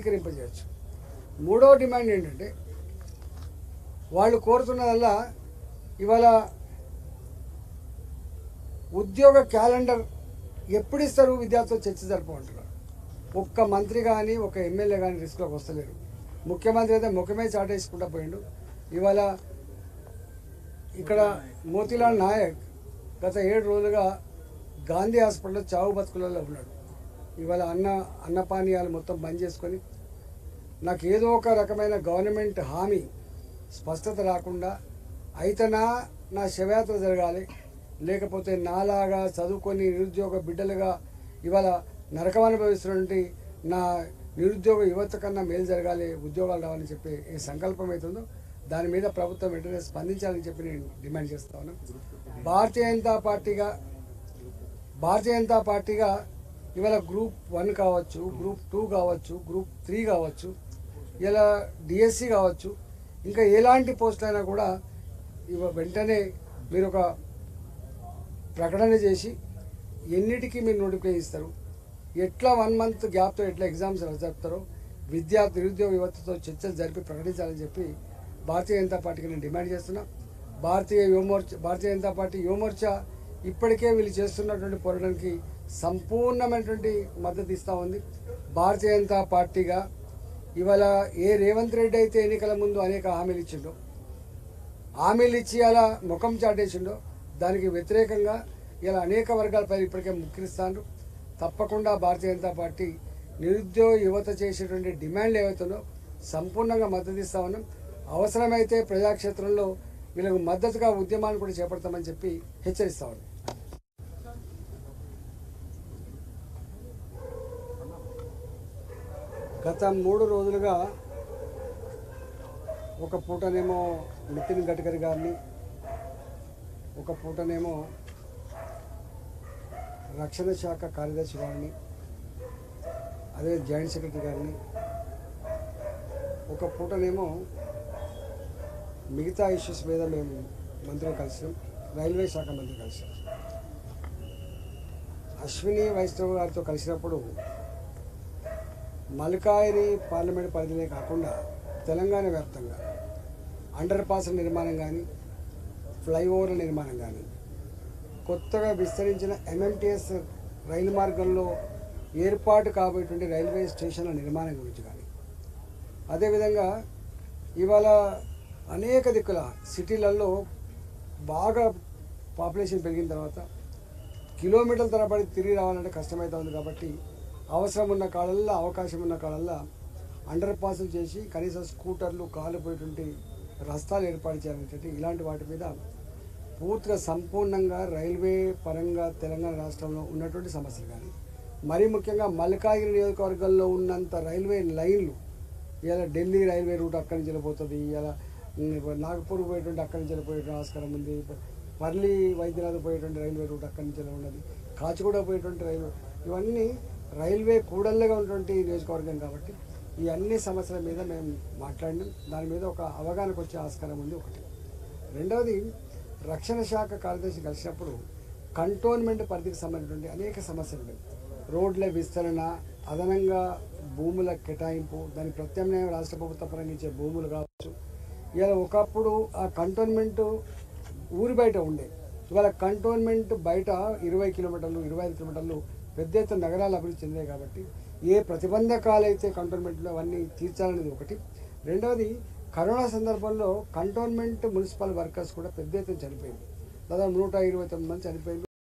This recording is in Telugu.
అంగీకరింపజేయచ్చు మూడో డిమాండ్ ఏంటంటే వాళ్ళు కోరుతున్నదల్లా ఇవాళ ఉద్యోగ క్యాలెండర్ ఎప్పుడు ఇస్తారు విద్యార్థులు చర్చ జరపమంటున్నారు ఒక్క మంత్రి కానీ ఒక ఎమ్మెల్యే కానీ రిస్క్లోకి వస్తలేరు ముఖ్యమంత్రి అయితే ముఖమే చాటేసుకుంటా పోయిండు ఇవాళ ఇక్కడ మోతీలాల్ నాయక్ గత ఏడు రోజులుగా గాంధీ హాస్పిటల్లో చావు బతుకులలో ఉన్నాడు ఇవాళ అన్న అన్నపానీయాలు మొత్తం బంద్ చేసుకొని నాకు ఏదో ఒక రకమైన గవర్నమెంట్ హామీ స్పష్టత రాకుండా అయితేనా నా శవయాత్ర జరగాలి లేకపోతే నాలాగా చదువుకొని నిరుద్యోగ బిడ్డలుగా ఇవాళ నరకం అనుభవిస్తున్నటువంటి నా నిరుద్యోగ యువత కన్నా మేలు జరగాలి ఉద్యోగాలు రావాలని చెప్పి ఏ సంకల్పం అవుతుందో దాని మీద ప్రభుత్వం వెంటనే స్పందించాలని చెప్పి నేను డిమాండ్ చేస్తా ఉన్నాను భారతీయ జనతా పార్టీగా భారతీయ జనతా పార్టీగా ఇవాళ గ్రూప్ వన్ కావచ్చు గ్రూప్ టూ కావచ్చు గ్రూప్ త్రీ కావచ్చు ఇలా డిఎస్సి కావచ్చు ఇంకా ఎలాంటి పోస్ట్ అయినా కూడా ఇవ వెంటనే మీరు ఒక ప్రకటన చేసి ఎన్నిటికీ మీరు నోటిఫికేషన్ ఇస్తారు ఎట్లా వన్ మంత్ గ్యాప్తో ఎట్లా ఎగ్జామ్స్ జరుపుతారో విద్యార్థి నిరుద్యోగ యువతతో చర్చలు జరిపి ప్రకటించాలని చెప్పి భారతీయ జనతా పార్టీకి నేను డిమాండ్ చేస్తున్నా భారతీయ యువమోర్చా భారతీయ జనతా పార్టీ యువమోర్చా ఇప్పటికే వీళ్ళు చేస్తున్నటువంటి పోరాటానికి సంపూర్ణమైనటువంటి మద్దతు ఇస్తూ ఉంది భారతీయ జనతా పార్టీగా ఇవాళ ఏ రేవంత్ రెడ్డి అయితే ఎన్నికల ముందు అనేక హామీలు ఇచ్చిండో హామీలు ఇచ్చి అలా ముఖం చాటేసిండో దానికి వ్యతిరేకంగా ఇలా అనేక వర్గాలపై ఇప్పటికే ముఖ్యరిస్తాను తప్పకుండా భారతీయ జనతా పార్టీ నిరుద్యోగ యువత చేసేటువంటి డిమాండ్లు ఏవైతుందో సంపూర్ణంగా మద్దతు ఇస్తా ఉన్నాం అవసరమైతే ప్రజాక్షేత్రంలో వీళ్ళకు మద్దతుగా ఉద్యమాన్ని కూడా చేపడతామని చెప్పి హెచ్చరిస్తా ఉన్నాం గత మూడు రోజులుగా ఒక పూటనేమో నితిన్ గడ్కరీ గారిని ఒక పూటనేమో రక్షణ శాఖ కార్యదర్శి గారిని అదే జాయింట్ సెక్రటరీ గారిని ఒక పూటనేమో మిగతా ఇష్యూస్ మీద మేము మంత్రులు కలిసాం రైల్వే శాఖ మంత్రి కలిసాం అశ్విని వైష్ణవ్ గారితో కలిసినప్పుడు మల్కాయిని పార్లమెంట్ పరిధిలో కాకుండా తెలంగాణ వ్యాప్తంగా అండర్ పాస్ల నిర్మాణం కానీ ఫ్లైఓవర్ల నిర్మాణం కానీ కొత్తగా విస్తరించిన ఎంఎంటీఎస్ రైలు మార్గంలో ఏర్పాటు కాబోయేటువంటి రైల్వే స్టేషన్ల నిర్మాణం గురించి కానీ అదేవిధంగా ఇవాళ అనేక దిక్కుల సిటీలలో బాగా పాపులేషన్ పెరిగిన తర్వాత కిలోమీటర్ల తరబడి తిరిగి రావాలంటే కష్టమవుతా ఉంది కాబట్టి అవసరం ఉన్న కాళ్ళల్లో అవకాశం ఉన్న కాళ్ళల్లో అండర్ పాసులు చేసి కనీసం స్కూటర్లు కాలిపోయేటువంటి రస్తాలు ఏర్పాటు చేయాలనేటువంటి ఇలాంటి వాటి మీద పూర్తిగా సంపూర్ణంగా రైల్వే పరంగా తెలంగాణ రాష్ట్రంలో ఉన్నటువంటి సమస్యలు కానీ మరీ ముఖ్యంగా మల్కాగిరి నియోజకవర్గంలో ఉన్నంత రైల్వే లైన్లు ఇలా ఢిల్లీ రైల్వే రూట్ అక్కడి నుంచి వెళ్ళిపోతుంది ఇలా నాగపూర్ పోయేటువంటి అక్కడి నుంచి వెళ్ళిపోయేటువంటి ఆస్కారం ఉంది పర్లి వైద్యనాథ్ పోయేటువంటి రైల్వే రూట్ అక్కడి నుంచి వెళ్ళి ఉన్నది కాచిగూడ పోయేటువంటి రైల్వే ఇవన్నీ రైల్వే కూడళ్ళగా ఉన్నటువంటి నియోజకవర్గం కాబట్టి ఈ అన్ని సమస్యల మీద మేము మాట్లాడినాం దాని మీద ఒక అవగాహనకు వచ్చే ఆస్కారం ఉంది ఒకటి రెండవది రక్షణ శాఖ కార్యదర్శి కలిసినప్పుడు కంటోన్మెంట్ పరిధికి సంబంధించినటువంటి అనేక సమస్యలు ఉన్నాయి రోడ్ల విస్తరణ అదనంగా భూముల కేటాయింపు దాని ప్రత్యామ్నాయం రాష్ట్ర ప్రభుత్వ పరంగా ఇచ్చే భూములు కావచ్చు ఇలా ఒకప్పుడు ఆ కంటోన్మెంట్ ఊరి బయట ఉండే ఇవాళ కంటోన్మెంట్ బయట ఇరవై కిలోమీటర్లు ఇరవై ఐదు కిలోమీటర్లు పెద్ద ఎత్తున నగరాలు అభివృద్ధి చెందాయి కాబట్టి ఏ ప్రతిబంధకాలు అయితే కంటోన్మెంట్లో అవన్నీ తీర్చాలనేది ఒకటి రెండవది కరోనా సందర్భంలో కంటోన్మెంట్ మున్సిపల్ వర్కర్స్ కూడా పెద్ద ఎత్తున చనిపోయింది దాదాపు నూట ఇరవై తొమ్మిది మంది చనిపోయింది